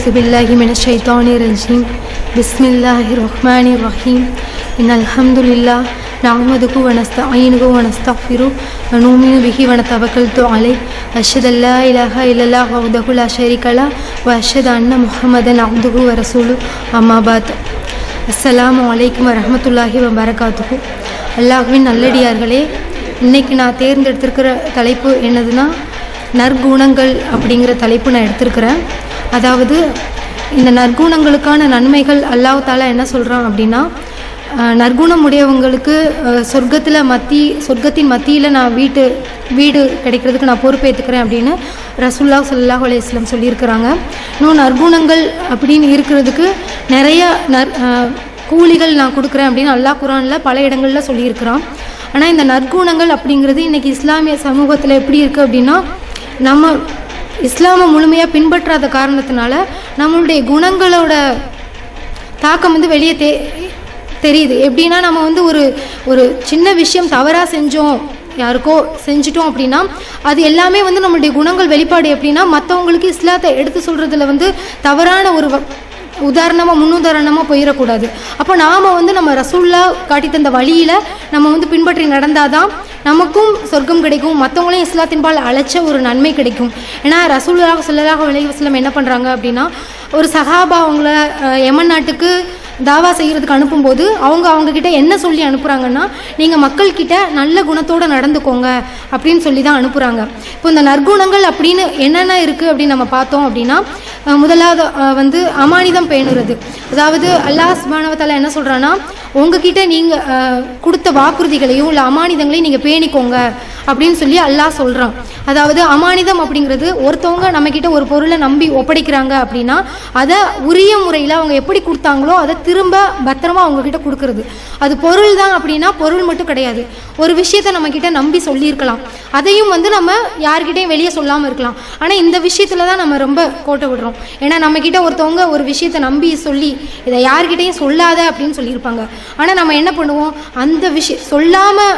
بالله من الشيطان الرجيم بسم الله الرحمن الرحيم إن الحمد لله نعمده ونستعينه ونستغفره ونؤمن به ونتوكل عليه أشهد أن لا إله إلا الله وحده لا شريك له وأشهد أن محمدا عبده ورسوله أما بعد அஸ்ஸலாமு அலைக்கும் வரஹமத்துல்லாஹி வபரகாத்துஹு அல்லாஹ்வின் நல்லடியார்களே இன்னைக்கு நான் தேர்ந்தெடுத்திருக்கிற தலைப்பு என்னதுன்னா நற்குணங்கள் அப்படிங்கிற தலைப்பு நான் எடுத்திருக்கிறேன் அதாவது இந்த நற்குணங்களுக்கான நன்மைகள் அல்லாஹ் தாலா என்ன சொல்கிறான் அப்படின்னா அஹ், நற்குணம் உடையவங்களுக்கு சொர்க்கத்தில் மத்தி சொர்க்கத்தின் மத்தியில் நான் வீட்டு வீடு கிடைக்கிறதுக்கு நான் பொறுப்பேற்றுக்கிறேன் அப்படின்னு ரசூல்லா ஸல்லல்லாஹு அலைஹி வஸல்லம் சொல்லியிருக்கிறாங்க இன்னும் நற்குணங்கள் அப்படின்னு இருக்கிறதுக்கு நிறைய நற் அஹ், கூலிகள் நான் கொடுக்குறேன் அப்படின்னு அல்லாஹ் குரானில் பல இடங்களில் சொல்லியிருக்கிறான் ஆனால் இந்த நற்குணங்கள் அப்படிங்கிறது இன்றைக்கி இஸ்லாமிய சமூகத்தில் எப்படி இருக்குது அப்படின்னா நம்ம இஸ்லாமை முழுமையாக பின்பற்றாத காரணத்தினால நம்மளுடைய குணங்களோட தாக்கம் வந்து வெளியே தெ தெரியுது எப்படின்னா நம்ம வந்து ஒரு ஒரு சின்ன விஷயம் தவறாக செஞ்சோம் யாருக்கோ செஞ்சிட்டோம் அப்படின்னா அது எல்லாமே வந்து நம்மளுடைய குணங்கள் வெளிப்பாடு எப்படின்னா மற்றவங்களுக்கு இஸ்லாத்தை எடுத்து சொல்கிறதுல வந்து தவறான ஒரு வ- உதாரணமாக முன்னுதாரணமாக போயிடக்கூடாது அப்போ நாம் வந்து நம்ம ரசூல்லா காட்டி தந்த வழியில் நம்ம வந்து பின்பற்றி நடந்தாதான் நமக்கும் சொர்க்கம் கிடைக்கும் மற்றவங்களையும் இஸ்லாத்தின்பால் அழைச்ச ஒரு நன்மை கிடைக்கும் ஏன்னா ரசூல்லா ஸல்லல்லாஹு அலைஹி வஸல்லம் என்ன பண்ணுறாங்க அப்படின்னா ஒரு சஹாபா அவங்கள அஹ், யமன் நாட்டுக்கு தாவா செய்கிறதுக்கு அனுப்பும்போது அவங்க அவங்க கிட்ட என்ன சொல்லி அனுப்புகிறாங்கன்னா நீங்கள் மக்கள்கிட்ட நல்ல குணத்தோடு நடந்துக்கோங்க அப்படின்னு சொல்லி தான் அனுப்புகிறாங்க இப்போ இந்த நற்குணங்கள் அப்படின்னு என்னென்ன இருக்குது அப்படின்னு நம்ம பார்த்தோம் அப்படின்னா அஹ், முதலாவது அஹ், வந்து அமானிதம் பேணுறது அதாவது அல்லாஹ் சுபானவத்தால என்ன சொல்கிறான்னா உங்ககிட்ட நீங்கள் கொடுத்த வாக்குறுதிகளையும் இல்லை அமானிதங்களையும் நீங்கள் பேணிக்கோங்க அப்படின்னு சொல்லி அல்லாஹ் சொல்கிறான் அதாவது அமானிதம் அப்படிங்கிறது ஒருத்தவங்க நம்மக்கிட்ட ஒரு பொருளை நம்பி ஒப்படைக்கிறாங்க அப்படின்னா அதை உரிய முறையில் அவங்க எப்படி கொடுத்தாங்களோ அதை திரும்ப பத்திரமா அவங்க கிட்ட கொடுக்கறது அது பொருள் தான் அப்படின்னா பொருள் மட்டும் கிடையாது ஒரு விஷயத்தை நம்ம கிட்ட நம்பி சொல்லியிருக்கலாம் அதையும் வந்து நம்ம யார்கிட்டயும் வெளியே சொல்லாமல் இருக்கலாம் ஆனால் இந்த விஷயத்துல தான் நம்ம ரொம்ப கோட்டை விடுறோம் ஏன்னா நம்ம கிட்ட ஒருத்தவங்க ஒரு விஷயத்தை நம்பி சொல்லி இதை யார்கிட்டயும் சொல்லாத அப்படின்னு சொல்லியிருப்பாங்க ஆனால் நம்ம என்ன பண்ணுவோம் அந்த விஷயம் சொல்லாமல்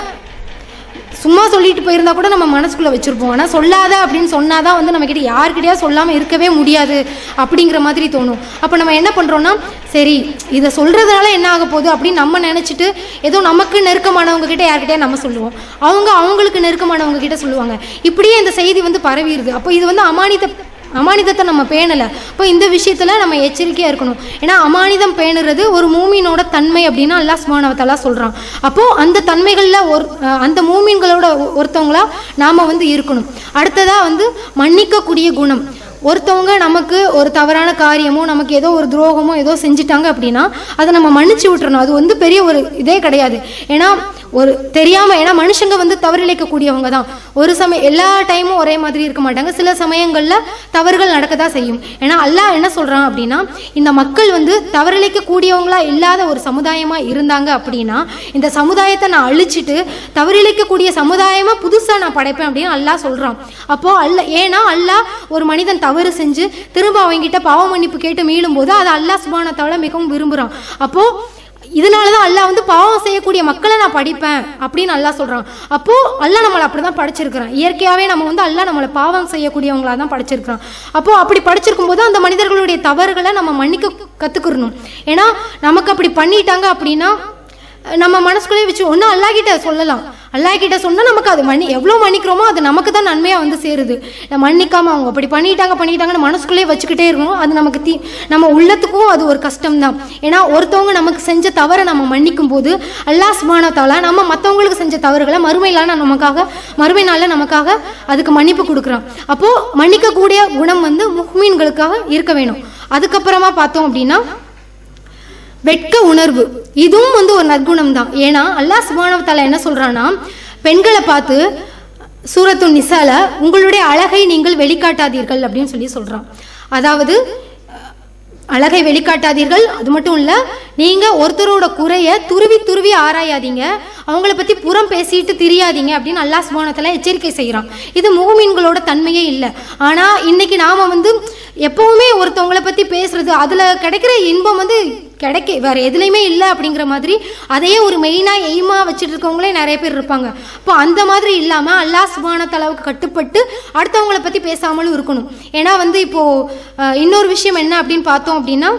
சும்மா சொல்லிட்டு போயிருந்தா கூட நம்ம மனசுக்குள்ள வச்சிருப்போம் ஆனால் சொல்லாத அப்படின்னு சொன்னாதான் வந்து நம்ம கிட்ட யார்கிட்டயா சொல்லாமல் இருக்கவே முடியாது அப்படிங்கிற மாதிரி தோணும் அப்போ நம்ம என்ன பண்ணுறோம்னா சரி இதை சொல்றதுனால என்ன ஆக போகுது அப்படின்னு நம்ம நினச்சிட்டு ஏதோ நமக்கு நெருக்கமானவங்க கிட்ட யார்கிட்டயா நம்ம சொல்லுவோம் அவங்க அவங்களுக்கு நெருக்கமானவங்க கிட்ட சொல்லுவாங்க இப்படியே இந்த செய்தி வந்து பரவிடுது அப்போ இது வந்து அமானித அமானிதத்தை நம்ம பேணலை அப்போ இந்த விஷயத்தில் நம்ம எச்சரிக்கையாக இருக்கணும் ஏன்னா அமானிதம் பேணுறது ஒரு மூமினோட தன்மை அப்படின்னு அல்லாஹ் சுபானவத்தாலா சொல்கிறான் அப்போது அந்த தன்மைகளில் ஒரு அஹ் அந்த மூமின்களோட ஒ- ஒருத்தவங்களா நாம் வந்து இருக்கணும் அடுத்ததாக வந்து மன்னிக்கக்கூடிய குணம் ஒருத்தவங்க நமக்கு ஒரு தவறான காரியமோ நமக்கு ஏதோ ஒரு துரோகமோ ஏதோ செஞ்சிட்டாங்க அப்படின்னா அதை நம்ம மன்னிச்சு விட்டுறணும் அது வந்து பெரிய ஒரு இதே கிடையாது ஏன்னா ஒரு தெரியாம ஏன்னா மனுஷங்க வந்து தவறிழைக்கக்கூடியவங்க தான் ஒரு சமயம் எல்லா டைமும் ஒரே மாதிரி இருக்க மாட்டாங்க சில சமயங்கள்ல தவறுகள் நடக்க தான் செய்யும் ஏன்னா அல்லாஹ் என்ன சொல்றான் அப்படின்னா இந்த மக்கள் வந்து தவறிழைக்கக்கூடியவங்களா இல்லாத ஒரு சமுதாயமா இருந்தாங்க அப்படின்னா இந்த சமுதாயத்தை நான் அழிச்சிட்டு தவறிழைக்கக்கூடிய சமுதாயமா புதுசா நான் படைப்பேன் அப்படின்னு அல்லாஹ் சொல்றான் அப்போ அல்ல ஏன்னா அல்லாஹ் ஒரு மனிதன் தவறு செஞ்சு திரும்ப அவங்ககிட்ட பாவ மன்னிப்பு கேட்டு மீளும் போது அதை அல்லாஹ் சுபானத்தால மிகவும் விரும்புறான் அப்போ இதனால தான் அல்லாஹ் வந்து பாவம் செய்யக்கூடிய மக்களை நான் படிப்பேன் அப்படின்னு அல்லாஹ் சொல்றான் அப்போ அல்லாஹ் நம்மளை அப்படிதான் படிச்சிருக்கிறான் இயற்கையாவே நம்ம வந்து அல்லாஹ் நம்மளை பாவம் செய்யக்கூடியவங்களா தான் படிச்சிருக்கிறான் அப்போ அப்படி படிச்சிருக்கும் போது அந்த மனிதர்களுடைய தவறுகளை நம்ம மன்னிக்க கத்துக்கிறணும் ஏன்னா நமக்கு அப்படி பண்ணிட்டாங்க அப்படின்னா நம்ம மனசுக்குள்ளே வச்சு ஒன்று அல்லாஹ் கிட்ட சொல்லலாம் அல்லாஹ் கிட்ட சொன்னால் நமக்கு அது மன்னி எவ்வளோ மன்னிக்கிறோமோ அது நமக்கு தான் நன்மையாக வந்து சேருது நம்ம மன்னிக்காம அவங்க அப்படி பண்ணிட்டாங்க பண்ணிட்டாங்கன்னு மனசுக்குள்ளே வச்சுக்கிட்டே இருக்கணும் அது நமக்கு தீ நம்ம உள்ளத்துக்கும் அது ஒரு கஷ்டம் தான் ஏன்னா ஒருத்தவங்க நமக்கு செஞ்ச தவறை நம்ம மன்னிக்கும் போது அல்லாஹ் சுபானத்தால நம்ம மற்றவங்களுக்கு செஞ்ச தவறுகளை மறுமையிலான நமக்காக மறுமை நாளில் நமக்காக அதுக்கு மன்னிப்பு கொடுக்குறான் அப்போது மன்னிக்கக்கூடிய குணம் வந்து முஹ்மீன்களுக்காக இருக்க வேணும் அதுக்கப்புறமா பார்த்தோம் அப்படின்னா வெட்க உணர்வு இதுவும் வந்து ஒரு நற்குணம் தான் ஏன்னா அல்லாஹ் சுபானவத்தால என்ன சொல்றான்னா பெண்களை பார்த்து சூரத்து நிசால உங்களுடைய அழகை நீங்கள் வெளிக்காட்டாதீர்கள் அப்படின்னு சொல்லி சொல்றான் அதாவது அழகை வெளிக்காட்டாதீர்கள் அது மட்டும் இல்ல நீங்க ஒருத்தரோட குறைய துருவி துருவி ஆராயாதீங்க அவங்கள பத்தி புறம் பேசிட்டு திரியாதீங்க அப்படின்னு அல்லாஹ் சுபானத்தில் எச்சரிக்கை செய்கிறான் இது மூமின்களோட தன்மையே இல்லை ஆனா இன்னைக்கு நாம வந்து எப்பவுமே ஒருத்தவங்கள பத்தி பேசுறது அதுல கிடைக்கிற இன்பம் வந்து கிடைக்க வேற எதுலையுமே இல்லை அப்படிங்கிற மாதிரி அதையே ஒரு மெயினாக எய்மாக வச்சுட்டு இருக்கவங்களே நிறைய பேர் இருப்பாங்க அப்போ அந்த மாதிரி இல்லாமல் அல்லாஹ் சுபான அளவுக்கு கட்டுப்பட்டு அடுத்தவங்கள பற்றி பேசாமலும் இருக்கணும் ஏன்னா வந்து இப்போ அஹ், இன்னொரு விஷயம் என்ன அப்படின்னு பார்த்தோம் அப்படின்னா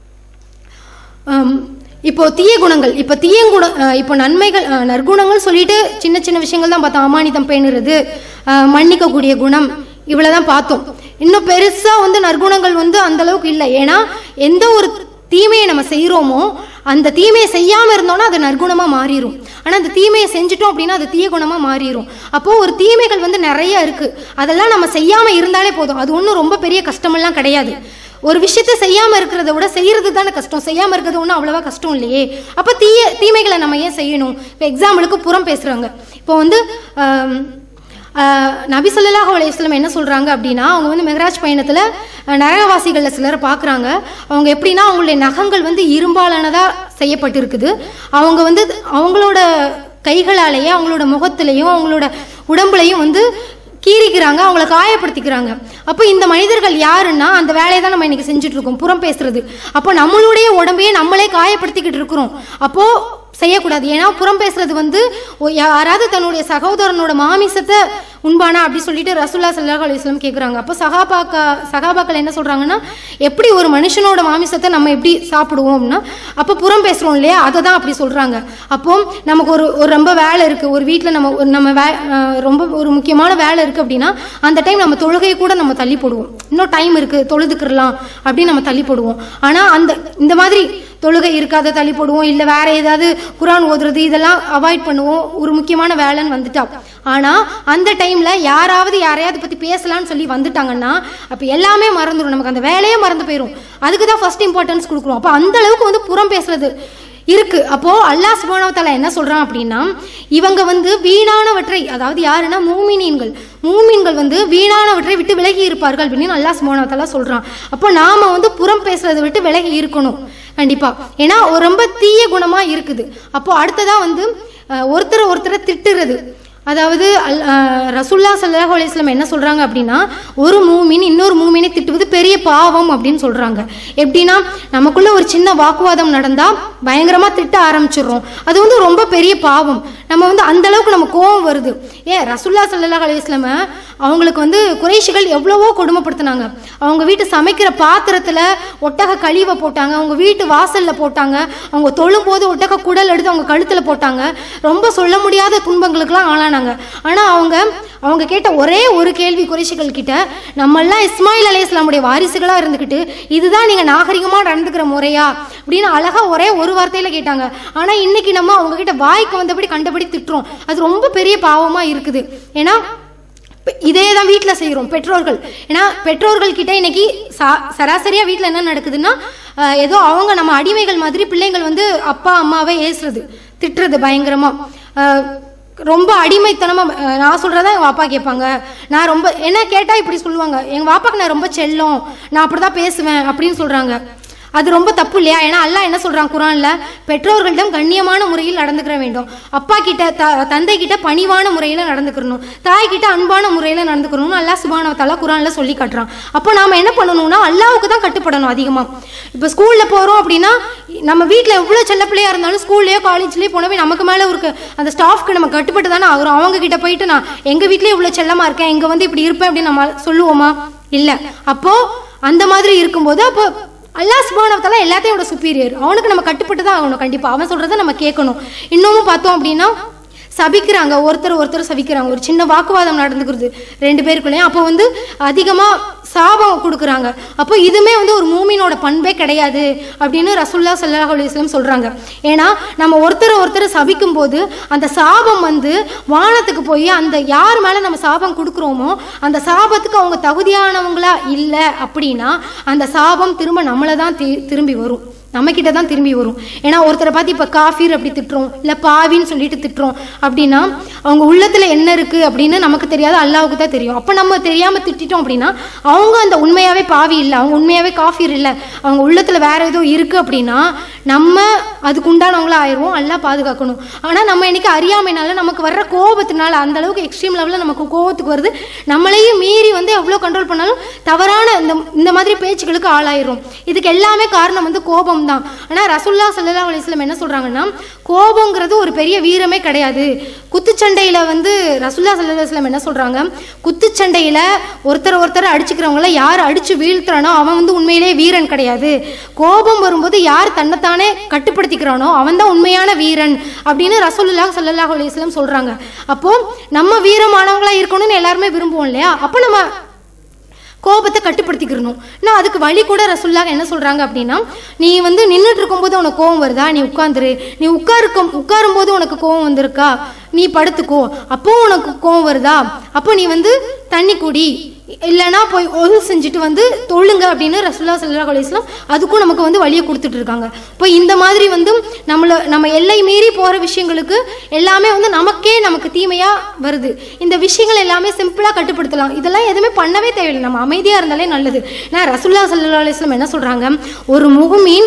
ஆம், இப்போ தீய குணங்கள் இப்போ தீய குண அஹ், இப்போ நன்மைகள் அஹ், நற்குணங்கள் சொல்லிட்டு சின்ன சின்ன விஷயங்கள் தான் பார்த்தோம் அமானிதம் பேணுறது அஹ், மன்னிக்கக்கூடிய குணம் இவ்வளவுதான் பார்த்தோம் இன்னும் பெருசா வந்து நற்குணங்கள் வந்து அந்த அளவுக்கு இல்லை ஏன்னா எந்த ஒரு தீமையை நம்ம செய்கிறோமோ அந்த தீமையை செய்யாம இருந்தோம்னா அது நற்குணமா மாறிடும் ஆனா அந்த தீமையை செஞ்சுட்டோம் அப்படின்னா அது தீய குணமா மாறிடும் அப்போ ஒரு தீமைகள் வந்து நிறைய இருக்கு அதெல்லாம் நம்ம செய்யாம இருந்தாலே போதும் அது ஒன்றும் ரொம்ப பெரிய கஷ்டமெல்லாம் கிடையாது ஒரு விஷயத்த செய்யாம இருக்கிறத விட செய்யறது தானே கஷ்டம் செய்யாம இருக்கிறது ஒன்றும் அவ்வளவா கஷ்டம் இல்லையே அப்ப தீய தீமைகளை நம்ம ஏன் செய்யணும் இப்போ எக்ஸாம்பிளுக்கு புறம் பேசுறாங்க இப்போ வந்து ஆம், ஆஹ், நபி ஸல்லல்லாஹு அலைஹி வஸல்லம் என்ன சொல்றாங்க அப்படின்னா அவங்க வந்து மெஹராஜ் பயணத்துல அஹ், நரகவாசிகள்ல சிலரை பார்க்குறாங்க அவங்க எப்படின்னா அவங்களுடைய நகங்கள் வந்து இரும்பாலானதா செய்யப்பட்டிருக்குது அவங்க வந்து அவங்களோட கைகளாலேயே அவங்களோட முகத்திலையும் அவங்களோட உடம்புலையும் வந்து கீறிக்கிறாங்க அவங்கள காயப்படுத்திக்கிறாங்க அப்போ இந்த மனிதர்கள் யாருன்னா அந்த வேலையை தான் நம்ம இன்னைக்கு செஞ்சுட்டு இருக்கோம் புறம் பேசுறது அப்போ நம்மளுடைய உடம்பையே நம்மளே காயப்படுத்திக்கிட்டு இருக்கிறோம் அப்போ செய்யக்கூடாது ஏன்னா புறம் பேசுறது வந்து ஒ- யாராவது தன்னுடைய சகோதரனோட மாமிசத்தை உண்பானா அப்படி சொல்லிட்டு ரசூல்லா சல்லாஹ் அலிஸ்லாம் கேட்குறாங்க அப்போ சகாபாக்கா சகாபாக்கள் என்ன சொல்றாங்கன்னா எப்படி ஒரு மனுஷனோட மாமிசத்தை நம்ம எப்படி சாப்பிடுவோம்னா அப்போ புறம் பேசுறோம் இல்லையா அதை தான் அப்படி சொல்றாங்க அப்போ நமக்கு ஒரு ஒரு ரொம்ப வேலை இருக்கு ஒரு வீட்டில் நம்ம ஒரு நம்ம வே அஹ் ரொம்ப ஒரு முக்கியமான வேலை இருக்கு அப்படின்னா அந்த டைம் நம்ம தொழுகையை கூட நம்ம தள்ளி போடுவோம் இன்னும் டைம் இருக்கு தொழுதுக்கிறலாம் அப்படின்னு நம்ம தள்ளி போடுவோம் ஆனா அந்த இந்த மாதிரி தொழுகை இருக்காத தள்ளி போடுவோம் இல்லை வேற ஏதாவது குரான் ஓதுறது இதெல்லாம் அவாய்ட் பண்ணுவோம் ஒரு முக்கியமான வேலைன்னு வந்துட்டா ஆனா அந்த டைம்ல யாராவது யாரையாவது பத்தி பேசலாம்னு சொல்லி வந்துட்டாங்கன்னா அப்ப எல்லாமே மறந்துடும் நமக்கு அந்த வேலையே மறந்து போயிடும் அதுக்கு தான் ஃபர்ஸ்ட் இம்பார்ட்டன்ஸ் கொடுக்குறோம் அப்போ அந்த அளவுக்கு வந்து புறம் பேசுறது இருக்கு அப்போ அல்லாஹ் சுப்ஹானஹு வ என்ன சொல்றான் அப்படின்னா இவங்க வந்து வீணானவற்றை அதாவது யாருன்னா மூமினீன்கள் மூமின்கள் வந்து வீணானவற்றை விட்டு விலகி இருப்பார்கள் அப்படின்னு அல்லாஹ் சுப்ஹானஹு வ தஆலா சொல்றான் அப்போ நாம வந்து புறம் பேசுறதை விட்டு விலகி இருக்கணும் கண்டிப்பா ஏன்னா ஒரு ரொம்ப தீய குணமா இருக்குது அப்போ அடுத்ததா வந்து அஹ், ஒருத்தரை ஒருத்தரை திட்டுறது அதாவது அல் அஹ், ரசூல்லா ஸல்லல்லாஹு அலைஹி வஸல்லம் என்ன சொல்றாங்க அப்படின்னா ஒரு மூமின் இன்னொரு மூமினை திட்டுவது பெரிய பாவம் அப்படின்னு சொல்றாங்க எப்படின்னா நமக்குள்ள ஒரு சின்ன வாக்குவாதம் நடந்தா பயங்கரமா திட்ட ஆரம்பிச்சிடுறோம் அது வந்து ரொம்ப பெரிய பாவம் நம்ம வந்து அந்த அளவுக்கு நம்ம கோவம் வருது ஏன் ரசூல்லா ஸல்லல்லாஹு அலைஹி வஸல்லம் அவங்களுக்கு வந்து குறைஷிகள் எவ்வளவோ கொடுமைப்படுத்தினாங்க அவங்க வீட்டு சமைக்கிற பாத்திரத்துல ஒட்டக கழிவை போட்டாங்க அவங்க வீட்டு வாசல்ல போட்டாங்க அவங்க தொழும் போது ஒட்டக குடல் எடுத்து அவங்க கழுத்துல போட்டாங்க ரொம்ப சொல்ல முடியாத துன்பங்களுக்கெல்லாம் ஆளானாங்க ஆனா அவங்க அவங்க கேட்ட ஒரே ஒரு கேள்வி குறைஷிகள் கிட்ட நம்மெல்லாம் இஸ்மாயில் அலைஹி இஸ்லாமுடைய வாரிசுகளா இருந்துக்கிட்டு இதுதான் நீங்க நாகரிகமா நடந்துக்கிற முறையா அப்படின்னு அழகா ஒரே ஒரு வார்த்தையில கேட்டாங்க ஆனா இன்னைக்கு நம்ம அவங்க கிட்ட வாய்க்கு வந்தபடி கண்டபடி திட்டுறோம் அது ரொம்ப பெரிய பாவமா இருக்குது ஏன்னா இப்ப இதே தான் வீட்டில் செய்கிறோம் பெற்றோர்கள் ஏன்னா பெற்றோர்கள் கிட்ட இன்னைக்கு சா சராசரியாக வீட்டில் என்ன நடக்குதுன்னா ஆஹ், ஏதோ அவங்க நம்ம அடிமைகள் மாதிரி பிள்ளைங்கள் வந்து அப்பா அம்மாவை ஏசுறது திட்டுறது பயங்கரமாக ரொம்ப அடிமைத்தனமாக நான் சொல்கிறதா எங்கள் வாப்பா கேட்பாங்க நான் ரொம்ப என்ன கேட்டால் இப்படி சொல்லுவாங்க எங்கள் வாப்பாக்கு நான் ரொம்ப செல்லம் நான் அப்படி தான் பேசுவேன் அப்படின்னு சொல்கிறாங்க அது ரொம்ப தப்பு இல்லையா ஏன்னா அல்லாஹ் என்ன சொல்றான் குரான்ல பெற்றோர்களிடம் கண்ணியமான முறையில் நடந்துக்கிற வேண்டும் அப்பா கிட்ட த தந்தை கிட்ட பணிவான முறையில் நடந்துக்கிறணும் தாய் கிட்ட அன்பான முறையில் நடந்துக்கிறணும் அல்லாஹ் சுபான தலா குரான்ல சொல்லி காட்டுறான் அப்போ நாம என்ன பண்ணணும்னா அல்லாவுக்கு தான் கட்டுப்படணும் அதிகமா இப்போ ஸ்கூல்ல போறோம் அப்படின்னா நம்ம வீட்டில் எவ்வளோ செல்ல பிள்ளையா இருந்தாலும் ஸ்கூல்லையோ காலேஜ்லேயோ போனவே நமக்கு மேலே ஒரு அந்த ஸ்டாஃப்க்கு நம்ம கட்டுப்பட்டு தானே ஆகுறோம் அவங்க கிட்ட போயிட்டு நான் எங்க வீட்லயே இவ்வளோ செல்லமா இருக்கேன் இங்க வந்து இப்படி இருப்பேன் அப்படின்னு நம்ம சொல்லுவோமா இல்லை அப்போ அந்த மாதிரி இருக்கும்போது அப்போ அல்லாஹ் சுபானவத்தால எல்லாத்தையும் விட சுப்பீரியர் அவனுக்கு நம்ம கட்டுப்பட்டு தான் ஆகணும் கண்டிப்பா அவன் சொல்றதை நம்ம கேட்கணும் இன்னமும் பார்த்தோம் அப்படின்னா சபிக்கிறாங்க ஒருத்தர் ஒருத்தர் சபிக்கிறாங்க ஒரு சின்ன வாக்குவாதம் நடந்துக்கிறது ரெண்டு பேருக்குள்ளேயும் அப்போ வந்து அதிகமா சாபம் கொடுக்குறாங்க அப்போ இதுமே வந்து ஒரு மூமினோட பண்பே கிடையாது அப்படின்னு ரசூல்லா ஸல்லல்லாஹு அலைஹி வஸல்லம் சொல்றாங்க ஏன்னா நம்ம ஒருத்தர் ஒருத்தர் சபிக்கும் போது அந்த சாபம் வந்து வானத்துக்கு போய் அந்த யார் மேல நம்ம சாபம் கொடுக்குறோமோ அந்த சாபத்துக்கு அவங்க தகுதியானவங்களா இல்லை அப்படின்னா அந்த சாபம் திரும்ப நம்மளை தான் தி- திரும்பி வரும் நம்ம கிட்ட தான் திரும்பி வரும் ஏன்னா ஒருத்தரை பார்த்து இப்போ காஃபீர் அப்படி திட்டுறோம் இல்லை பாவின்னு சொல்லிட்டு திட்டுறோம் அப்படின்னா அவங்க உள்ளத்துல என்ன இருக்கு அப்படின்னு நமக்கு தெரியாது அல்லாவுக்கு தான் தெரியும் அப்போ நம்ம தெரியாம திட்டிட்டோம் அப்படின்னா அவங்க அந்த உண்மையாவே பாவி இல்லை அவங்க உண்மையாவே காஃபீர் இல்லை அவங்க உள்ளத்துல வேற ஏதோ இருக்கு அப்படின்னா நம்ம அதுக்கு உண்டானவங்களா ஆயிடுவோம் அல்லா பாதுகாக்கணும் ஆனால் நம்ம இன்னைக்கு அறியாமைனால நமக்கு வர்ற கோபத்தினால அந்த அளவுக்கு எக்ஸ்ட்ரீம் லெவலில் நமக்கு கோபத்துக்கு வருது நம்மளையும் மீறி வந்து எவ்வளோ கண்ட்ரோல் பண்ணாலும் தவறான இந்த இந்த மாதிரி பேச்சுக்களுக்கு ஆளாயிரும் இதுக்கு எல்லாமே காரணம் வந்து கோபம் தான் ஆனால் ரசுல்லா சல்லா அலிஸ்லம் என்ன சொல்கிறாங்கன்னா கோபங்கிறது ஒரு பெரிய வீரமே கிடையாது குத்துச்சண்டையில் வந்து ரசுல்லா சல்லா அலிஸ்லம் என்ன சொல்கிறாங்க குத்துச்சண்டையில் ஒருத்தர் ஒருத்தர் அடிச்சுக்கிறவங்கள யார் அடித்து வீழ்த்துறானோ அவன் வந்து உண்மையிலேயே வீரன் கிடையாது கோபம் வரும்போது யார் தன்னைத்தானே கட்டுப்படுத்திக்கிறானோ அவன் தான் உண்மையான வீரன் அப்படின்னு ரசூலுல்லா சல்லல்லாஹு அலைஹி வஸல்லம் சொல்றாங்க அப்போ நம்ம வீரமானவங்களா இருக்கணும்னு எல்லாருமே விரும்புவோம் இல்லையா அப்போ நம்ம கோபத்தை கட்டுப்படுத்திக்கிறணும் நான் அதுக்கு வழி கூட ரசுல்லா என்ன சொல்றாங்க அப்படின்னா நீ வந்து நின்றுட்டு இருக்கும்போது உனக்கு கோவம் வருதா நீ உட்காந்துரு நீ உட்காருக்கும் உட்காரும் போது உனக்கு கோவம் வந்திருக்கா நீ படுத்துக்கோ அப்போ உனக்கு கோவம் வருதா அப்போ நீ வந்து தண்ணி குடி இல்லைன்னா போய் ஒது செஞ்சுட்டு வந்து தொழுங்க அப்படின்னு ரசுல்லா சல்லா அலிஸ்லாம் அதுக்கும் நமக்கு வந்து வழியை கொடுத்துட்டு இருக்காங்க இப்போ இந்த மாதிரி வந்து நம்மள நம்ம எல்லை மீறி போகிற விஷயங்களுக்கு எல்லாமே வந்து நமக்கே நமக்கு தீமையாக வருது இந்த விஷயங்கள் எல்லாமே சிம்பிளாக கட்டுப்படுத்தலாம் இதெல்லாம் எதுவுமே பண்ணவே தேவையில்லை நம்ம அமைதியாக இருந்தாலே நல்லது நான் ரசுல்லா சல்லா அலிஸ்லாம் என்ன சொல்கிறாங்க ஒரு முகமீன்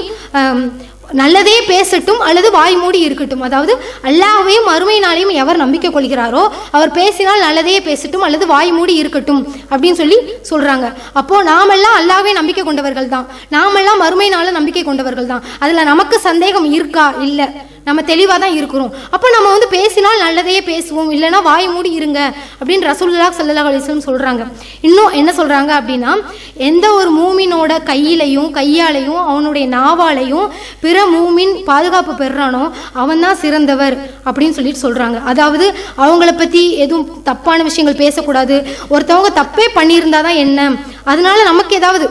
நல்லதே பேசட்டும் அல்லது வாய் மூடி இருக்கட்டும் அதாவது அல்லாஹ்வையும் மறுமை நாளையும் எவர் நம்பிக்கை கொள்கிறாரோ அவர் பேசினால் நல்லதே பேசட்டும் அல்லது வாய் மூடி இருக்கட்டும் அப்படின்னு சொல்லி சொல்றாங்க அப்போ நாமெல்லாம் அல்லாஹ்வை நம்பிக்கை கொண்டவர்கள் தான் நாமெல்லாம் மறுமை நாள நம்பிக்கை கொண்டவர்கள் தான் அதுல நமக்கு சந்தேகம் இருக்கா இல்லை நம்ம தெளிவாக தான் இருக்கிறோம் அப்போ நம்ம வந்து பேசினால் நல்லதையே பேசுவோம் இல்லைன்னா வாய் மூடி இருங்க அப்படின்னு ரசூலுல்லாஹ் ஸல்லல்லாஹு அலைஹி வஸல்லம் சொல்கிறாங்க இன்னும் என்ன சொல்கிறாங்க அப்படின்னா எந்த ஒரு மூமினோட கையிலையும் கையாலையும் அவனுடைய நாவாலையும் பிற மூமின் பாதுகாப்பு பெறுறானோ அவன் தான் சிறந்தவர் அப்படின்னு சொல்லிட்டு சொல்கிறாங்க அதாவது அவங்கள பற்றி எதுவும் தப்பான விஷயங்கள் பேசக்கூடாது ஒருத்தவங்க தப்பே பண்ணியிருந்தா தான் என்ன அதனால நமக்கு ஏதாவது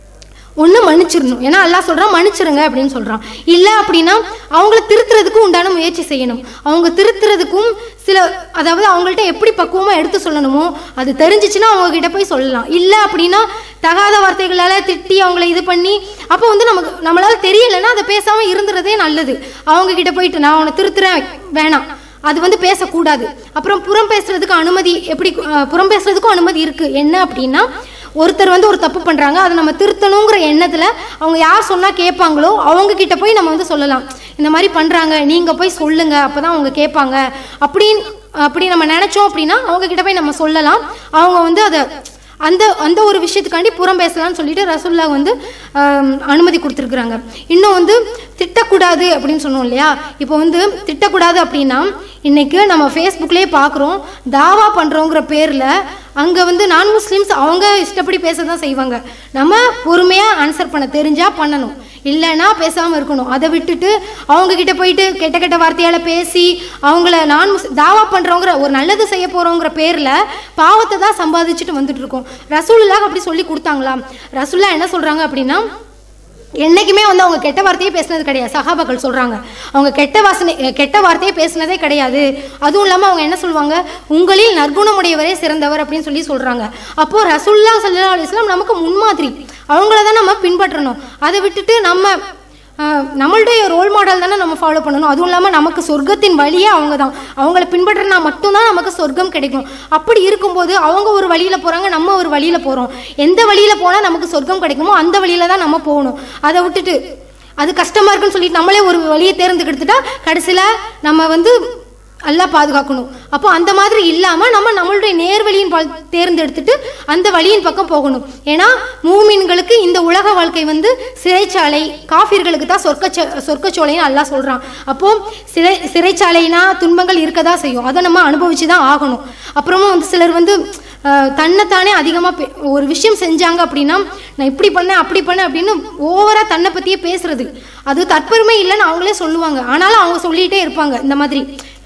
ஒன்று மன்னிச்சிடணும் ஏன்னா அல்லாஹ் சொல்கிறான் மன்னிச்சிருங்க அப்படின்னு சொல்கிறான் இல்லை அப்படின்னா அவங்கள திருத்துறதுக்கும் உண்டான முயற்சி செய்யணும் அவங்க திருத்துறதுக்கும் சில அதாவது அவங்கள்ட்ட எப்படி பக்குவமாக எடுத்து சொல்லணுமோ அது தெரிஞ்சிச்சுன்னா அவங்க கிட்ட போய் சொல்லலாம் இல்லை அப்படின்னா தகாத வார்த்தைகளால் திட்டி அவங்கள இது பண்ணி அப்போ வந்து நமக்கு நம்மளால தெரியலைன்னா அதை பேசாமல் இருந்துறதே நல்லது அவங்க கிட்ட போயிட்டு நான் உன்னை திருத்துறேன் வேணாம் அது வந்து பேசக்கூடாது அப்புறம் புறம் பேசுறதுக்கு அனுமதி எப்படி அஹ், புறம் பேசுறதுக்கும் அனுமதி இருக்கு என்ன அப்படின்னா ஒருத்தர் வந்து ஒரு தப்பு பண்றாங்க அதை நம்ம திருத்தணுங்கிற எண்ணத்துல அவங்க யார் சொன்னா கேட்பாங்களோ அவங்க கிட்ட போய் நம்ம வந்து சொல்லலாம் இந்த மாதிரி பண்றாங்க நீங்க போய் சொல்லுங்க அப்பதான் அவங்க கேட்பாங்க அப்படின்னு அப்படி நம்ம நினைச்சோம் அப்படின்னா அவங்க கிட்ட போய் நம்ம சொல்லலாம் அவங்க வந்து அதை அந்த அந்த ஒரு விஷயத்துக்காண்டி புறம் பேசலாம்னு சொல்லிட்டு ரசுல்லா வந்து ஆம், அனுமதி கொடுத்துருக்குறாங்க இன்னும் வந்து திட்டக்கூடாது அப்படின்னு சொன்னோம் இல்லையா இப்போ வந்து திட்டக்கூடாது அப்படின்னா இன்னைக்கு நம்ம ஃபேஸ்புக்லேயே பார்க்குறோம் தாவா பண்ணுறோங்கிற பேரில் அங்கே வந்து நான் முஸ்லீம்ஸ் அவங்க இஷ்டப்படி பேச தான் செய்வாங்க நம்ம பொறுமையாக ஆன்சர் பண்ண தெரிஞ்சால் பண்ணணும் இல்லைன்னா பேசாமல் இருக்கணும் அதை விட்டுட்டு அவங்க கிட்ட போயிட்டு கெட்ட கெட்ட வார்த்தையால் பேசி அவங்கள நான் முஸ் தாவா பண்ணுறோங்கிற ஒரு நல்லது செய்ய போகிறோங்கிற பேரில் பாவத்தை தான் சம்பாதிச்சுட்டு வந்துட்டு இருக்கோம் ரசூலுல்லாஹ் அப்படி சொல்லி கொடுத்தாங்களாம் ரசூல்லா என்ன சொல்கிறாங்க அப்படின்னா என்னைக்குமே வந்து அவங்க கெட்ட வார்த்தையே பேசுனது கிடையாது சஹாபாக்கள் சொல்றாங்க அவங்க கெட்ட வாசனை கெட்ட வார்த்தையே பேசுனதே கிடையாது அதுவும் இல்லாமல் அவங்க என்ன சொல்லுவாங்க உங்களில் நற்குணமுடையவரே சிறந்தவர் அப்படின்னு சொல்லி சொல்றாங்க அப்போ ரசூல்லா சல்லா அலிஸ்லாம் நமக்கு முன்மாதிரி அவங்கள தான் நம்ம பின்பற்றணும் அதை விட்டுட்டு நம்ம ஆஹ், நம்மளுடைய ரோல் மாடல் தானே நம்ம ஃபாலோ பண்ணணும் அதுவும் இல்லாமல் நமக்கு சொர்க்கத்தின் வழியே அவங்க தான் அவங்கள பின்பற்றினா மட்டும்தான் நமக்கு சொர்க்கம் கிடைக்கும் அப்படி இருக்கும்போது அவங்க ஒரு வழியில் போகிறாங்க நம்ம ஒரு வழியில் போகிறோம் எந்த வழியில் போனால் நமக்கு சொர்க்கம் கிடைக்குமோ அந்த வழியில் தான் நம்ம போகணும் அதை விட்டுட்டு அது கஷ்டமாக இருக்குன்னு சொல்லிட்டு நம்மளே ஒரு வழியை தேர்ந்தெடுத்துட்டா கடைசியில் நம்ம வந்து எல்லாம் பாதுகாக்கணும் அப்போ அந்த மாதிரி இல்லாமல் நம்ம நம்மளுடைய நேர்வழியின் பால் தேர்ந்தெடுத்துட்டு அந்த வழியின் பக்கம் போகணும் ஏன்னா மூமின்களுக்கு இந்த உலக வாழ்க்கை வந்து சிறைச்சாலை காஃபிர்களுக்கு தான் சொர்க்க சொர்க்கச்சோலைன்னு அல்லாஹ் சொல்கிறான் அப்போ சிறை சிறைச்சாலைனா துன்பங்கள் இருக்க தான் செய்யும் அதை நம்ம அனுபவிச்சு தான் ஆகணும் அப்புறமா வந்து சிலர் வந்து அஹ், தன்னைத்தானே அதிகமாக ஒரு விஷயம் செஞ்சாங்க அப்படின்னா நான் இப்படி பண்ணேன் அப்படி பண்ணேன் அப்படின்னு ஓவராக தன்னை பற்றியே பேசுறது அது தற்பெருமை இல்லைன்னு அவங்களே சொல்லுவாங்க ஆனாலும் அவங்க சொல்லிகிட்டே இருப்பாங்க இந்த மாதிரி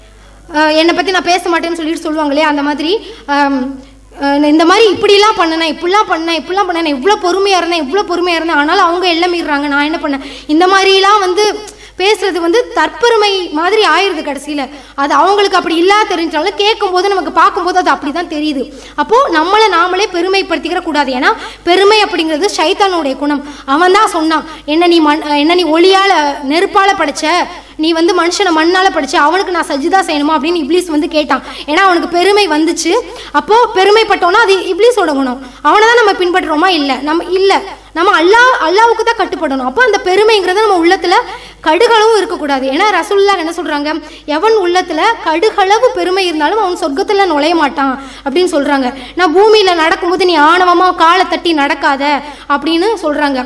அஹ் என்னை பற்றி நான் பேச மாட்டேன்னு சொல்லிட்டு சொல்லுவாங்களே அந்த மாதிரி ஆம், அஹ் இந்த மாதிரி இப்படிலாம் பண்ணனேன் இப்படிலாம் பண்ணேன் இப்படிலாம் பண்ணேன் இவ்வளோ பொறுமையாக இருந்தேன் இவ்வளோ பொறுமையாக இருந்தேன் ஆனாலும் அவங்க எல்லாம் மீறுறாங்க நான் என்ன பண்ணேன் இந்த மாதிரிலாம் வந்து பேசுறது வந்து தற்பெருமை மாதிரி ஆயிடுது கடைசியில் அது அவங்களுக்கு அப்படி இல்லாத தெரிஞ்சாலும் கேட்கும்போது நமக்கு பார்க்கும்போது அது அப்படி தான் தெரியுது அப்போது நம்மளை நாமளே பெருமைப்படுத்திக்கிற கூடாது ஏன்னா பெருமை அப்படிங்கிறது சைத்தானுடைய குணம் அவன் தான் சொன்னான் என்ன நீ மண் என்ன நீ ஒளியால் நெருப்பால் படைச்ச நீ வந்து மனுஷனை மண்ணால படிச்சு அவனுக்கு நான் சஜிதா செய்யணுமா அப்படின்னு இப்ளீஸ் வந்து கேட்டான் ஏன்னா அவனுக்கு பெருமை வந்துச்சு அப்போ பெருமைப்பட்டோன்னா அது இப்ளீஸோட குணம் அவனை தான் நம்ம பின்பற்றுறோமா இல்லை நம்ம இல்லை நம்ம அல்லா அல்லாவுக்கு தான் கட்டுப்படணும் அப்போ அந்த பெருமைங்கிறத நம்ம உள்ளத்துல கடுகளவும் இருக்கக்கூடாது ஏன்னா ரசூல்லா என்ன சொல்றாங்க எவன் உள்ளத்துல கடுகளவு பெருமை இருந்தாலும் அவன் சொர்க்கத்துல நுழைய மாட்டான் அப்படின்னு சொல்றாங்க நான் பூமியில நடக்கும்போது நீ ஆணவமா காலை தட்டி நடக்காத அப்படின்னு சொல்றாங்க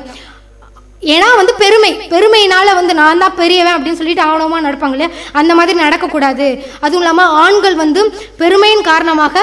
ஏன்னா வந்து பெருமை பெருமையினால வந்து நான் தான் பெரியவன் அப்படின்னு சொல்லிட்டு ஆணவமா நடப்பாங்களே அந்த மாதிரி நடக்கக்கூடாது அதுவும் இல்லாம ஆண்கள் வந்து பெருமையின் காரணமாக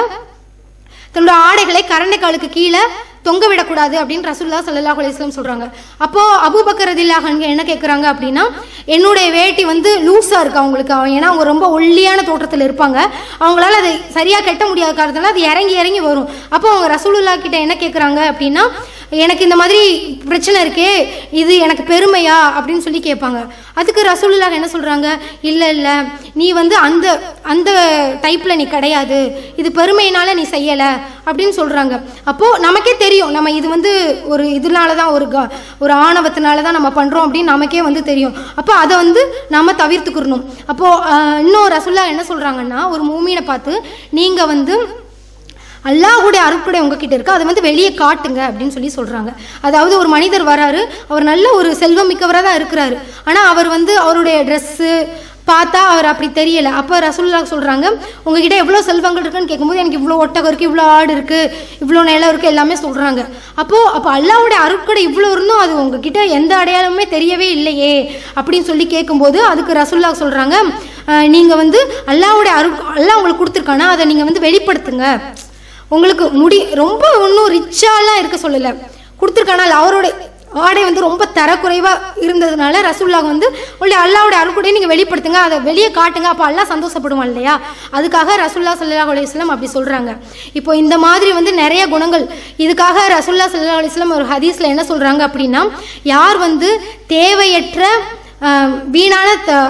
தன்னோட ஆடைகளை கரண்டை காலுக்கு கீழே தொங்க விடக்கூடாது அப்படின்னு ரசூல்லா ஸல்லல்லாஹு அலைஹி வஸல்லம் சொல்றாங்க அப்போ அபூபக்கர் ரதில்லாஹு அன்ஹு என்ன கேட்குறாங்க அப்படின்னா என்னுடைய வேட்டி வந்து லூஸா இருக்கு அவங்களுக்கு அவன் ஏன்னா அவங்க ரொம்ப ஒல்லியான தோற்றத்தில் இருப்பாங்க அவங்களால அதை சரியா கட்ட முடியாத காரணத்தினால அது இறங்கி இறங்கி வரும் அப்போ அவங்க ரசூலுல்லா கிட்ட என்ன கேட்குறாங்க அப்படின்னா எனக்கு இந்த மாதிரி பிரச்சனை இருக்கே இது எனக்கு பெருமையா அப்படின்னு சொல்லி கேட்பாங்க அதுக்கு ரசூலுல்லா என்ன சொல்றாங்க இல்லை இல்லை நீ வந்து அந்த அந்த டைப்ல நீ கிடையாது இது பெருமையினால நீ செய்யலை அப்படின்னு சொல்றாங்க அப்போ நமக்கே தெரியும் நம்ம இது வந்து ஒரு இதனால தான் ஒரு க- ஒரு ஆணவத்தினால தான் நம்ம பண்றோம் அப்படின்னு நமக்கே வந்து தெரியும் அப்போ அதை வந்து நாம தவிர்த்துக்கிறணும் அப்போ ஆஹ், இன்னும் ரசூல்லா என்ன சொல்றாங்கன்னா ஒரு மூமியை பார்த்து நீங்க வந்து அல்லாஹ்வுடைய அருட்கொடை உங்ககிட்ட இருக்கு அதை வந்து வெளியே காட்டுங்க அப்படின்னு சொல்லி சொல்றாங்க அதாவது ஒரு மனிதர் வராரு அவர் நல்ல ஒரு செல்வம் மிக்கவராக தான் இருக்கிறாரு ஆனா அவர் வந்து அவருடைய ட்ரெஸ்ஸு பார்த்தா அவர் அப்படி தெரியல அப்போ ரசூல்லா சொல்றாங்க உங்ககிட்ட எவ்வளோ செல்வங்கள் இருக்குன்னு கேட்கும்போது எனக்கு இவ்வளோ ஒட்டகம் இருக்கு இவ்வளோ ஆடு இருக்கு இவ்வளோ நிலம் இருக்கு எல்லாமே சொல்றாங்க அப்போ அப்போ அல்லாஹ்வுடைய அருட்கொடை இவ்வளோ இருந்தும் அது உங்ககிட்ட எந்த அடையாளமுமே தெரியவே இல்லையே அப்படின்னு சொல்லி கேட்கும்போது அதுக்கு ரசூல்லா சொல்றாங்க "அஹ், நீங்க வந்து அல்லாஹ்வுடைய அருள் அல்லாஹ் உங்களுக்கு கொடுத்துருக்கானா அதை நீங்க வந்து வெளிப்படுத்துங்க உங்களுக்கு முடி ரொம்ப ஒன்றும் ரிச்சாலாம் இருக்க சொல்லலை கொடுத்துருக்கானால் அவரோட ஆடை வந்து ரொம்ப தரக்குறைவாக இருந்ததுனால ரசூல்லா வந்து உள்ள அல்லாவோட அருள்கூடையை நீங்கள் வெளிப்படுத்துங்க அதை வெளியே காட்டுங்க அப்போ அல்லாஹ் சந்தோஷப்படுவான் இல்லையா அதுக்காக ரசூல்லா சல்லா அலிஸ்லாம் அப்படி சொல்கிறாங்க இப்போ இந்த மாதிரி வந்து நிறைய குணங்கள் இதுக்காக ரசூல்லா சல்லா அலிஸ்லாம் ஒரு ஹதீஸில் என்ன சொல்கிறாங்க அப்படின்னா யார் வந்து தேவையற்ற ஆஹ், வீணான த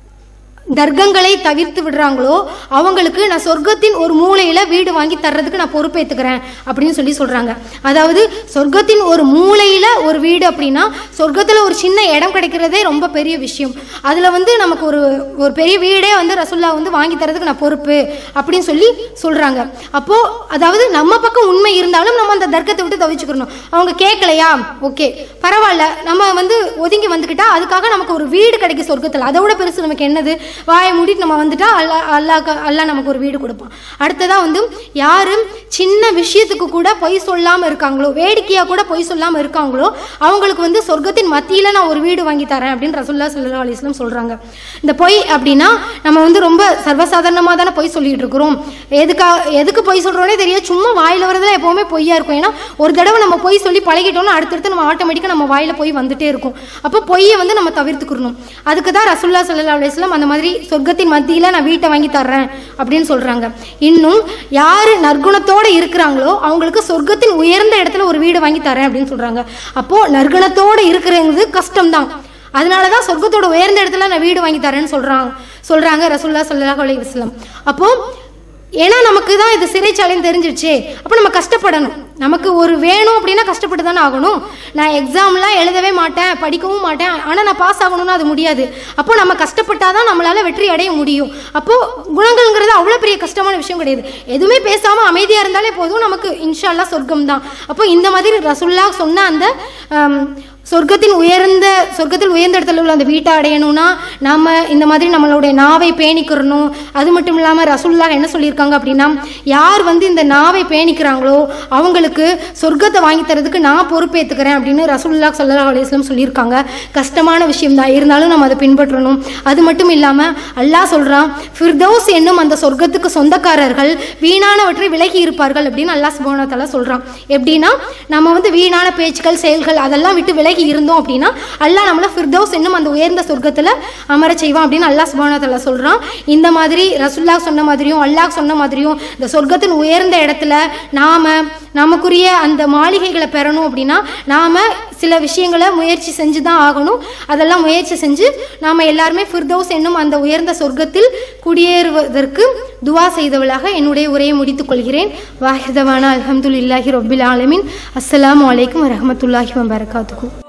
தர்க்கங்களை தவிர்த்து விடுறாங்களோ அவங்களுக்கு நான் சொர்க்கத்தின் ஒரு மூலையில வீடு வாங்கி தர்றதுக்கு நான் பொறுப்பேற்றுக்கிறேன் அப்படின்னு சொல்லி சொல்றாங்க அதாவது சொர்க்கத்தின் ஒரு மூலையில ஒரு வீடு அப்படின்னா சொர்க்கத்துல ஒரு சின்ன இடம் கிடைக்கிறதே ரொம்ப பெரிய விஷயம் அதுல வந்து நமக்கு ஒரு ஒரு பெரிய வீடே வந்து ரசுல்லா வந்து வாங்கி தரதுக்கு நான் பொறுப்பு அப்படின்னு சொல்லி சொல்றாங்க அப்போ அதாவது நம்ம பக்கம் உண்மை இருந்தாலும் நம்ம அந்த தர்க்கத்தை விட்டு தவிச்சுக்கணும் அவங்க கேட்கலையா ஓகே பரவாயில்ல நம்ம வந்து ஒதுங்கி வந்துக்கிட்டா அதுக்காக நமக்கு ஒரு வீடு கிடைக்கும் சொர்க்கத்தில் அதை விட பெருசு நமக்கு என்னது வாயை மூடிட்டு நம்ம வந்துட்டா அல்லா அல்லாஹ் அல்லாஹ் நமக்கு ஒரு வீடு கொடுப்பான் அடுத்ததா வந்து யாரு சின்ன விஷயத்துக்கு கூட பொய் சொல்லாம இருக்காங்களோ வேடிக்கையா கூட பொய் சொல்லாம இருக்காங்களோ அவங்களுக்கு வந்து சொர்க்கத்தின் மத்தியில நான் ஒரு வீடு வாங்கி தரேன் அப்படின்னு ரசூல்லா சல்லா அலிஸ்லாம் சொல்றாங்க இந்த பொய் அப்படின்னா நம்ம வந்து ரொம்ப சர்வசாதாரணமாக தானே பொய் சொல்லிட்டு இருக்கிறோம் எதுக்கா எதுக்கு பொய் சொல்றோனே தெரியாது சும்மா வாயில வரதுல எப்பவுமே பொய்யா இருக்கும் ஏன்னா ஒரு தடவை நம்ம பொய் சொல்லி பழகிட்டோம்னா அடுத்தடுத்து நம்ம ஆட்டோமேட்டிக்காக நம்ம வாயில பொய் வந்துட்டே இருக்கும் அப்போ பொய்யை வந்து நம்ம தவிர்த்துக்கிறணும் அதுக்கு தான் ரசூல்லா சல்லா அலிஸ்லாம் அந்த மாதிரி சொர்க்கத்தின் மத்தியில நான் வீட்டை வாங்கி தர்றேன் அப்படின்னு சொல்றாங்க இன்னும் யாரு நற்குணத்தோட இருக்கிறாங்களோ அவங்களுக்கு சொர்க்கத்தின் உயர்ந்த இடத்துல ஒரு வீடு வாங்கி தரேன் அப்படின்னு சொல்றாங்க அப்போ நற்குணத்தோட இருக்கிறது கஷ்டம்தான் அதனால தான் சொர்க்கத்தோட உயர்ந்த இடத்துல நான் வீடு வாங்கி தரேன்னு சொல்றாங்க சொல்றாங்க ரசூல்லா ஸல்லல்லாஹு அலைஹி வஸல்லம் அப்போ ஏன்னா நமக்கு தான் இது சிறைச்சாலைன்னு தெரிஞ்சிருச்சு அப்போ நம்ம கஷ்டப்படணும் நமக்கு ஒரு வேணும் அப்படின்னா கஷ்டப்பட்டு தானே ஆகணும் நான் எக்ஸாம்லாம் எழுதவே மாட்டேன் படிக்கவும் மாட்டேன் ஆனால் நான் பாஸ் ஆகணும்னா அது முடியாது அப்போ நம்ம கஷ்டப்பட்டாதான் தான் நம்மளால வெற்றி அடைய முடியும் அப்போ குணங்கள்ங்கிறது அவ்வளோ பெரிய கஷ்டமான விஷயம் கிடையாது எதுவுமே பேசாமல் அமைதியாக இருந்தாலே போதும் நமக்கு இன்ஷா அல்லாஹ் சொர்க்கம் தான் அப்போ இந்த மாதிரி ரசுல்லா சொன்ன அந்த ஆம், சொர்க்கத்தின் உயர்ந்த சொர்க்கத்தில் உயர்ந்த இடத்துல உள்ள அந்த வீட்டை அடையணும்னா நாம இந்த மாதிரி நம்மளுடைய நாவை பேணிக்கிறணும் அது மட்டும் இல்லாமல் ரசூல்லா என்ன சொல்லியிருக்காங்க அப்படின்னா யார் வந்து இந்த நாவை பேணிக்கிறாங்களோ அவங்களுக்கு சொர்க்கத்தை வாங்கி தரதுக்கு நான் பொறுப்பேற்றுக்கிறேன் அப்படின்னு ரசூல்லா சல்லா அலிஸ்லாம் சொல்லியிருக்காங்க கஷ்டமான விஷயம் தான் இருந்தாலும் நம்ம அதை பின்பற்றணும் அது மட்டும் இல்லாமல் அல்லாஹ் சொல்கிறான் ஃபிர்தௌஸ் என்னும் அந்த சொர்க்கத்துக்கு சொந்தக்காரர்கள் வீணானவற்றை விலகி இருப்பார்கள் அப்படின்னு அல்லாஹ் சுபானத்தால சொல்கிறான் எப்படின்னா நம்ம வந்து வீணான பேச்சுக்கள் செயல்கள் அதெல்லாம் விட்டு விலகி இருந்தோம் அப்படின்னா அல்லாஹ் நம்மளை ஃபிர்தௌஸ் என்னும் அந்த உயர்ந்த சொர்க்கத்தில் அமர செய்வான் அப்படின்னு அல்லாஹ் சுபானத்தால சொல்கிறான் இந்த மாதிரி ரசுல்லா சொன்ன மாதிரியும் அல்லாஹ் சொன்ன மாதிரியும் இந்த சொர்க்கத்தின் உயர்ந்த இடத்துல நாம நமக்குரிய அந்த மாளிகைகளை பெறணும் அப்படின்னா நாம சில விஷயங்களை முயற்சி செஞ்சு தான் ஆகணும் அதெல்லாம் முயற்சி செஞ்சு நாம எல்லாருமே ஃபிர்தௌஸ் என்னும் அந்த உயர்ந்த சொர்க்கத்தில் குடியேறுவதற்கு துவா செய்தவளாக என்னுடைய உரையை முடித்துக் கொள்கிறேன் வாஹிதவானா அல்ஹம்துலில்லாஹி ரொபில் ஆலமின் அஸ்ஸலாமு அலைக்கும் வரஹமத்துல்லாஹி வபரகாத்துக்கும்